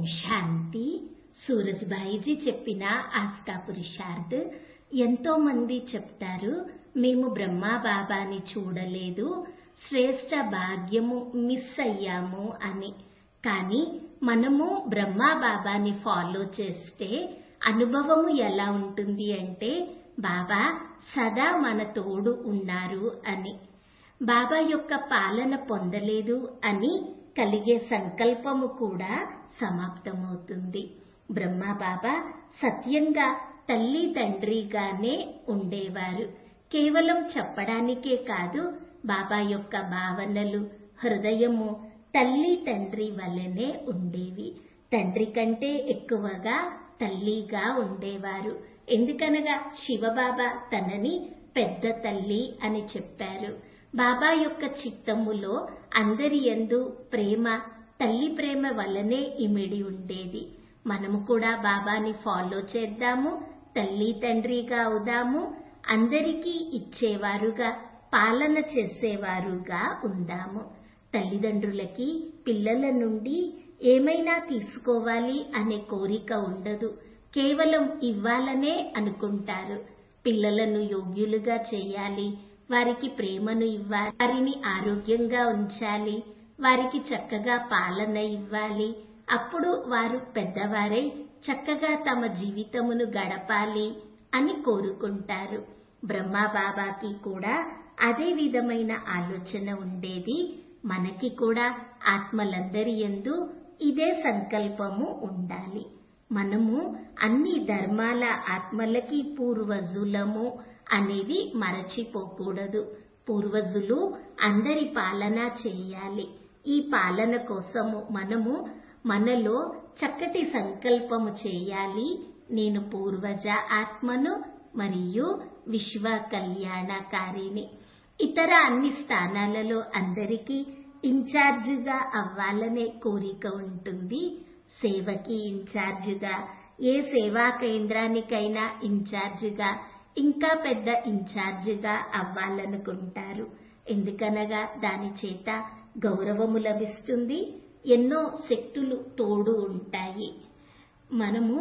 శాంతి సూరజ్భాయిజీ చెప్పిన ఆస్కా పురుషార్థ్ ఎంతో మంది చెప్తారు మేము బ్రహ్మా బాబాని చూడలేదు శ్రేష్ట భాగ్యము మిస్ అయ్యాము అని కానీ మనము బ్రహ్మా బాబాని ఫాలో చేస్తే అనుభవము ఎలా ఉంటుంది అంటే బాబా సదా మన తోడు ఉన్నారు అని బాబా యొక్క పాలన పొందలేదు అని కలిగే సంకల్పము కూడా సమాప్తమవుతుంది బ్రహ్మ బాబా సత్యంగా తల్లి తండ్రిగానే ఉండేవారు కేవలం చెప్పడానికే కాదు బాబా యొక్క భావనలు హృదయము తల్లి తండ్రి వలనే ఉండేవి తండ్రి కంటే ఎక్కువగా తల్లిగా ఉండేవారు ఎందుకనగా శివబాబా తనని పెద్ద తల్లి అని చెప్పారు బాబా యొక్క చిత్తములో అందరి ఎందు ప్రేమ తల్లి ప్రేమ వల్లనే ఇమిడి ఉండేది మనము కూడా బాబాని ఫాలో చేద్దాము తల్లి తండ్రిగా అవుదాము అందరికీ ఇచ్చేవారుగా పాలన చేసేవారుగా ఉందాము తల్లిదండ్రులకి పిల్లల నుండి ఏమైనా తీసుకోవాలి అనే కోరిక ఉండదు కేవలం ఇవ్వాలనే అనుకుంటారు పిల్లలను యోగ్యులుగా చేయాలి వారికి ప్రేమను ఇవ్వాలి వారిని ఆరోగ్యంగా ఉంచాలి వారికి చక్కగా పాలన ఇవ్వాలి అప్పుడు వారు పెద్దవారై చక్కగా తమ జీవితమును గడపాలి అని కోరుకుంటారు బ్రహ్మా బాబాకి కూడా అదే విధమైన ఆలోచన ఉండేది మనకి కూడా ఆత్మలందరి ఎందు ఇదే సంకల్పము ఉండాలి మనము అన్ని ధర్మాల ఆత్మలకి పూర్వజులము అనేది మరచిపోకూడదు పూర్వజులు అందరి పాలన చేయాలి ఈ పాలన కోసము మనము మనలో చక్కటి సంకల్పము చేయాలి నేను పూర్వజ ఆత్మను మరియు విశ్వ కళ్యాణకారిని ఇతర అన్ని స్థానాలలో అందరికీ ఇన్ఛార్జిగా అవ్వాలనే కోరిక ఉంటుంది సేవకి ఇన్ఛార్జిగా ఏ సేవా కేంద్రానికైనా ఇన్ఛార్జిగా ఇంకా పెద్ద ఇన్ఛార్జిగా అవ్వాలనుకుంటారు ఎందుకనగా దాని చేత గౌరవము లభిస్తుంది ఎన్నో శక్తులు తోడు ఉంటాయి మనము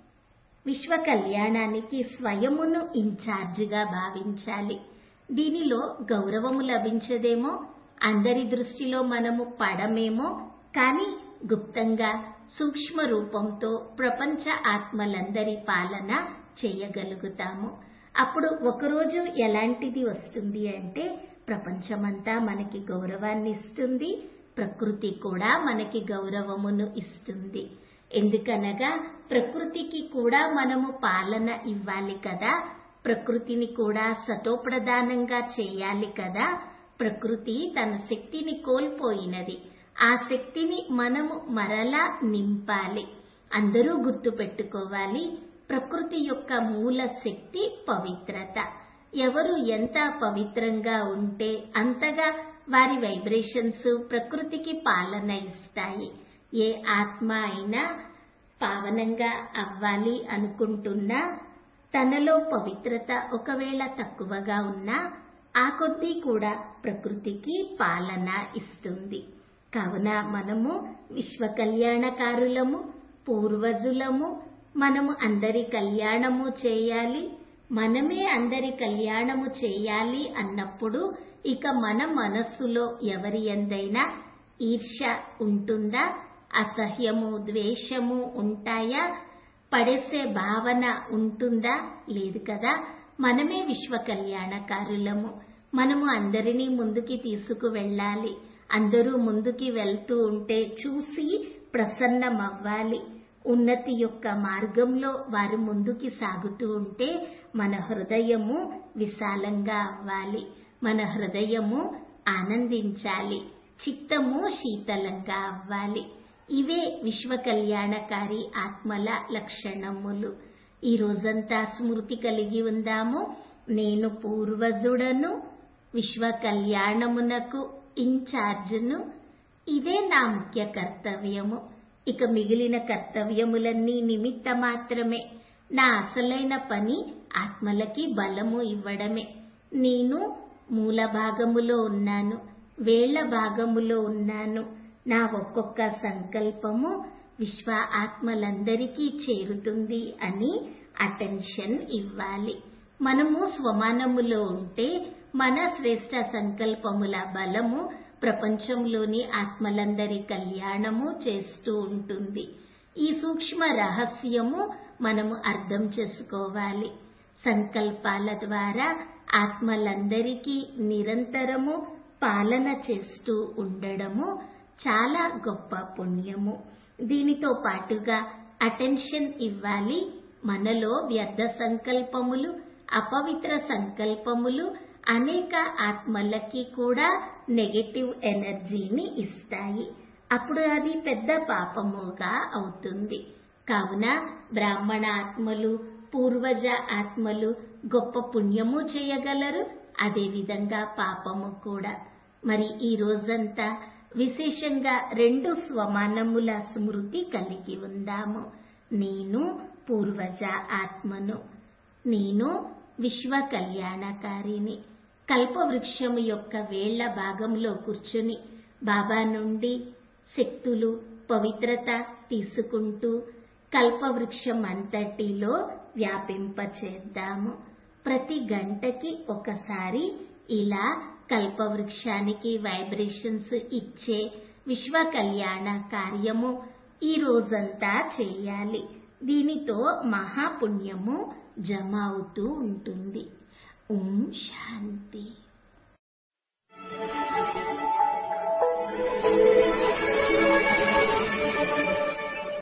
విశ్వ కళ్యాణానికి స్వయమును ఇన్ఛార్జిగా భావించాలి దీనిలో గౌరవము లభించదేమో అందరి దృష్టిలో మనము పడమేమో కానీ గుప్తంగా సూక్ష్మ రూపంతో ప్రపంచ ఆత్మలందరి పాలన చేయగలుగుతాము అప్పుడు ఒకరోజు ఎలాంటిది వస్తుంది అంటే ప్రపంచమంతా మనకి గౌరవాన్ని ఇస్తుంది ప్రకృతి కూడా మనకి గౌరవమును ఇస్తుంది ఎందుకనగా ప్రకృతికి కూడా మనము పాలన ఇవ్వాలి కదా ప్రకృతిని కూడా సతోప్రధానంగా చేయాలి కదా ప్రకృతి తన శక్తిని కోల్పోయినది ఆ శక్తిని మనము మరలా నింపాలి అందరూ గుర్తు పెట్టుకోవాలి ప్రకృతి యొక్క మూల శక్తి పవిత్రత ఎవరు ఎంత పవిత్రంగా ఉంటే అంతగా వారి వైబ్రేషన్స్ ప్రకృతికి పాలన ఇస్తాయి ఏ ఆత్మ అయినా పావనంగా అవ్వాలి అనుకుంటున్నా తనలో పవిత్రత ఒకవేళ తక్కువగా ఉన్నా ఆ కొద్దీ కూడా ప్రకృతికి పాలన ఇస్తుంది కావున మనము విశ్వ కళ్యాణకారులము పూర్వజులము మనము అందరి కళ్యాణము చేయాలి మనమే అందరి కళ్యాణము చేయాలి అన్నప్పుడు ఇక మన మనస్సులో ఎవరి ఎందైనా ఈర్ష్య ఉంటుందా అసహ్యము ద్వేషము ఉంటాయా పడేసే భావన ఉంటుందా లేదు కదా మనమే విశ్వ కళ్యాణకారులము మనము అందరినీ ముందుకి తీసుకు వెళ్ళాలి అందరూ ముందుకి వెళ్తూ ఉంటే చూసి ప్రసన్నమవ్వాలి ఉన్నతి యొక్క మార్గంలో వారు ముందుకి సాగుతూ ఉంటే మన హృదయము విశాలంగా అవ్వాలి మన హృదయము ఆనందించాలి చిత్తము శీతలంగా అవ్వాలి ఇవే విశ్వ కళ్యాణకారి ఆత్మల లక్షణములు ఈ రోజంతా స్మృతి కలిగి ఉందాము నేను పూర్వజుడను విశ్వ కళ్యాణమునకు ఇన్ఛార్జ్ను ఇదే నా ముఖ్య కర్తవ్యము ఇక మిగిలిన కర్తవ్యములన్నీ నిమిత్త మాత్రమే నా అసలైన పని ఆత్మలకి బలము ఇవ్వడమే నేను మూల భాగములో ఉన్నాను వేళ్ల భాగములో ఉన్నాను నా ఒక్కొక్క సంకల్పము విశ్వ ఆత్మలందరికీ చేరుతుంది అని అటెన్షన్ ఇవ్వాలి మనము స్వమానములో ఉంటే మన శ్రేష్ట సంకల్పముల బలము ప్రపంచంలోని ఆత్మలందరి కళ్యాణము చేస్తూ ఉంటుంది ఈ సూక్ష్మ రహస్యము మనము అర్థం చేసుకోవాలి సంకల్పాల ద్వారా ఆత్మలందరికీ నిరంతరము పాలన చేస్తూ ఉండడము చాలా గొప్ప పుణ్యము దీనితో పాటుగా అటెన్షన్ ఇవ్వాలి మనలో వ్యర్థ సంకల్పములు అపవిత్ర సంకల్పములు అనేక ఆత్మలకి కూడా నెగటివ్ ఎనర్జీని ఇస్తాయి అప్పుడు అది పెద్ద పాపముగా అవుతుంది కావున బ్రాహ్మణ ఆత్మలు పూర్వజ ఆత్మలు గొప్ప పుణ్యము చేయగలరు అదేవిధంగా పాపము కూడా మరి ఈ రోజంతా విశేషంగా రెండు స్వమానముల స్మృతి కలిగి ఉందాము నేను పూర్వజ ఆత్మను నేను విశ్వ కళ్యాణకారిని కల్పవృక్షము యొక్క వేళ్ల భాగంలో కూర్చుని బాబా నుండి శక్తులు పవిత్రత తీసుకుంటూ కల్పవృక్షం అంతటిలో వ్యాపింపచేద్దాము ప్రతి గంటకి ఒకసారి ఇలా కల్పవృక్షానికి వైబ్రేషన్స్ ఇచ్చే విశ్వ కళ్యాణ కార్యము ఈ రోజంతా చేయాలి దీనితో మహాపుణ్యము జమ అవుతూ ఉంటుంది ఓం శాంతి